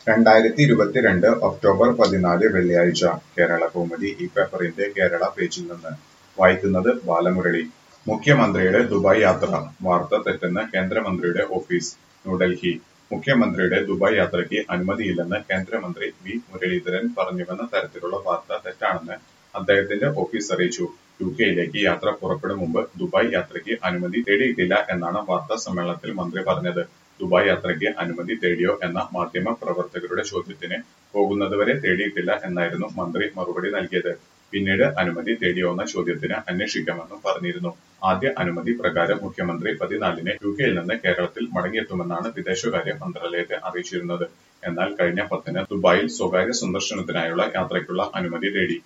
രണ്ടായിരത്തി ഇരുപത്തിരണ്ട് ഒക്ടോബർ പതിനാല് വെള്ളിയാഴ്ച കേരളകൗമുദി ഈ പേപ്പറിന്റെ കേരള പേജിൽ നിന്ന് വായിക്കുന്നത് ബാലമുരളി മുഖ്യമന്ത്രിയുടെ ദുബായ് യാത്ര വാർത്ത തെറ്റെന്ന് കേന്ദ്രമന്ത്രിയുടെ ഓഫീസ് ന്യൂഡൽഹി മുഖ്യമന്ത്രിയുടെ ദുബായ് യാത്രയ്ക്ക് അനുമതിയില്ലെന്ന് കേന്ദ്രമന്ത്രി വി മുരളീധരൻ പറഞ്ഞുവെന്ന തരത്തിലുള്ള വാർത്ത തെറ്റാണെന്ന് അദ്ദേഹത്തിന്റെ ഓഫീസ് അറിയിച്ചു യു കെയിലേക്ക് യാത്ര പുറപ്പെടും മുമ്പ് ദുബായ് യാത്രയ്ക്ക് അനുമതി തേടിയിട്ടില്ല എന്നാണ് വാർത്താ സമ്മേളനത്തിൽ മന്ത്രി പറഞ്ഞത് ദുബായ് യാത്രയ്ക്ക് അനുമതി തേടിയോ എന്ന മാധ്യമ പ്രവർത്തകരുടെ ചോദ്യത്തിന് പോകുന്നതുവരെ തേടിയിട്ടില്ല എന്നായിരുന്നു മന്ത്രി മറുപടി നൽകിയത് പിന്നീട് അനുമതി തേടിയോന്ന ചോദ്യത്തിന് അന്വേഷിക്കാമെന്നും പറഞ്ഞിരുന്നു ആദ്യ അനുമതി പ്രകാരം മുഖ്യമന്ത്രി പതിനാലിന് യു കെയിൽ നിന്ന് കേരളത്തിൽ മടങ്ങിയെത്തുമെന്നാണ് വിദേശകാര്യ മന്ത്രാലയത്തെ അറിയിച്ചിരുന്നത് എന്നാൽ കഴിഞ്ഞ പത്തിന് ദുബായിൽ സ്വകാര്യ സന്ദർശനത്തിനായുള്ള യാത്രയ്ക്കുള്ള അനുമതി തേടി